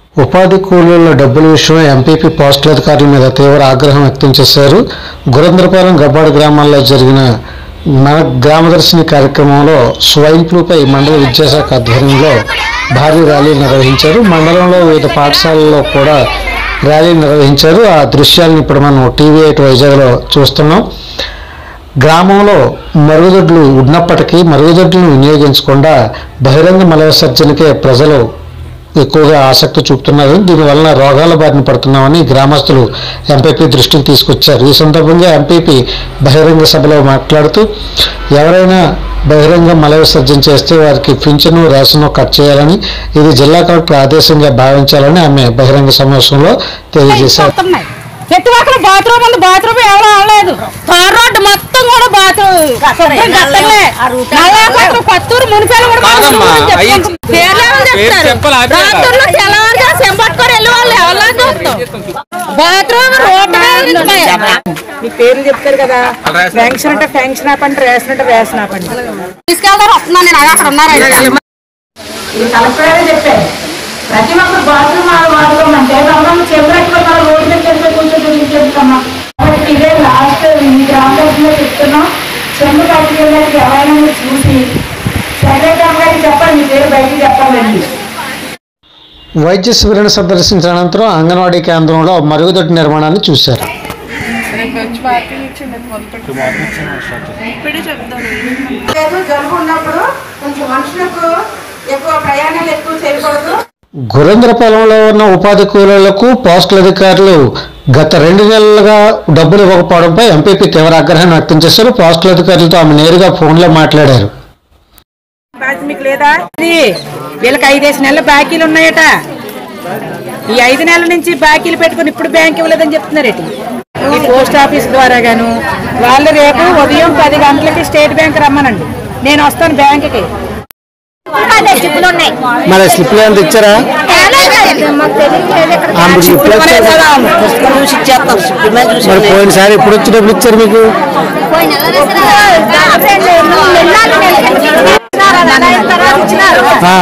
ఉపాధి కూలీల డబ్బుల విషయమై ఎంపీపీ పోస్టుల అధికారుల మీద తీవ్ర ఆగ్రహం వ్యక్తం చేశారు గురంద్రపాలెం గబ్బాడు గ్రామాల్లో జరిగిన మన గ్రామదర్శిని కార్యక్రమంలో స్వైన్ ఫ్లూపై మండల విద్యాశాఖ ఆధ్వర్యంలో భారీ ర్యాలీ నిర్వహించారు మండలంలో వివిధ పాఠశాలల్లో కూడా ర్యాలీ నిర్వహించారు ఆ దృశ్యాలను ఇప్పుడు మనం టీవీ ఎయిట్ వైజాగ్లో చూస్తున్నాం గ్రామంలో మరుగుదొడ్లు ఉన్నప్పటికీ మరుగుదొడ్లను వినియోగించకుండా బహిరంగ మల విసర్జనకే ప్రజలు ఎక్కువగా ఆసక్తి చూపుతున్నారు దీనివలన రోగాల బారిన పడుతున్నామని గ్రామస్తులు ఎంపీపీ దృష్టికి తీసుకొచ్చారు ఈ సందర్భంగా ఎంపీపీ బహిరంగ సభలో మాట్లాడుతూ ఎవరైనా బహిరంగ మల విసర్జన చేస్తే వారికి పింఛను రేషను కట్ చేయాలని ఇది జిల్లా కలెక్టర్ ఆదేశంగా భావించాలని ఆమె బహిరంగ సమావేశంలో తెలియజేశారు వస్తున్నాయి ప్రతి ఒక్కరు బాత్రూమ్ ఉంది బాత్రూమ్ ఎవరు అవలేదు తార్ రోడ్డు మొత్తం కూడా బాత్రూమ్ శుభ్రం కట్టలే నల్లాపట్నం కొత్తూరు మునిపేలు కూడా కాదమ్మా, బాత్రూమ్ అని అయ్యి- చెప్పుకుంటాం. పేర్లు ఏమని పేరు చెప్తారు చెప్పాలి, ఆపే కదా. రాత్రుల్లో తెల్లవారుగా చెంపట్టుకొని వెళ్ళి వాళ్ళు ఎవరో చూస్తాం బాత్రూమ్ రోడ్డు మీద ఉన్నాయి. మీ పేర్లు చెప్తారు కదా ఫంక్షన్ అంటే ఫంక్షన్ ఆపండి రేషన్ అంటే రేషన్ ఆపండి తీసుకెళ్తారు వస్తున్నాను నేను అక్కడ ఉన్నారండి ఈ కలెక్టరే చెప్పారు ప్రతి ఒక్కరు బాత్రూమ్ వాడుకోమంటే మమ్మల్ని చెంబెట్టుకున్నారు రోడ్డు మీద చెంబు కొంచెం చూపించేస్తామా కాబట్టి ఇదే లాస్ట్ ఈ గ్రామదర్శిలో చెప్తున్నాం చెంబు కట్టుకెళ్ళడానికి ఎవరైనా మీరు చూసి సెక్రటరీ గారికి చెప్పండి మీ పేరు బయటికి చెప్పాలండి వైద్య శిబిరాన్ని సందర్శించిన అనంతరం అంగన్వాడీ కేంద్రంలో మరుగుదొడ్డి నిర్మాణాన్ని చూశారు లేదు జలుబు ఉన్నప్పుడు కొంచెం మనుషులకు ఎక్కువ ప్రయాణాలు ఎక్కువ చేయకూడదు గురేంద్రపాలెంలో ఉన్న ఉపాధి కూలీలకు పోస్టుల అధికారులు గత రెండు నెలలుగా డబ్బులు ఇవ్వకపోవడంపై ఎంపీపీ తీవ్ర ఆగ్రహాన్ని వ్యక్తం చేశారు పోస్టుల అధికారులతో ఆమె నేరుగా ఫోన్లో మాట్లాడారు బాకీ మీకు లేదా ఇది వీళ్ళకి ఐదేసి నెలల బాకీలు ఉన్నాయట ఈ ఐదు నెలల నుంచి బాకీలు పెట్టుకుని ఇప్పుడు బ్యాంక్ ఇవ్వలేదని చెప్తున్నారేటి ఈ పోస్ట్ ఆఫీస్ ద్వారా గాను వాళ్ళు రేపు ఉదయం పది గంటలకి స్టేట్ బ్యాంక్ రమ్మనండి నేను వస్తాను బ్యాంక్కి మరి స్లిప్లు ఎంత ఇచ్చారా మరి పోయినసారి ఎప్పుడు వచ్చి డబ్బులు ఇచ్చారు మీకు ఆ.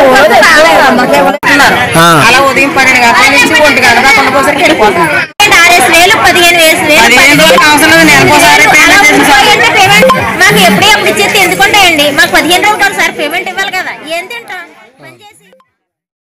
ఆ. అలా ఉదయం పన్నెండు గంటల నుంచి ఒంటి గంట దాకా ఉండకోసరికి వెళ్ళిపోతున్నాను వేలు పదిహేను వేలు పదిహేను రోజులు అవసరం లేదు నెలకోసారి పేమెంట్ చేసిన సార్. మాకు ఎప్పుడే అప్పుడు ఇచ్చేది ఎందుకుంటాయండి మాకు పదిహేను రోజులు సార్ పేమెంట్ ఇవ్వాలి కదా ఏం తింటాం పని చేసి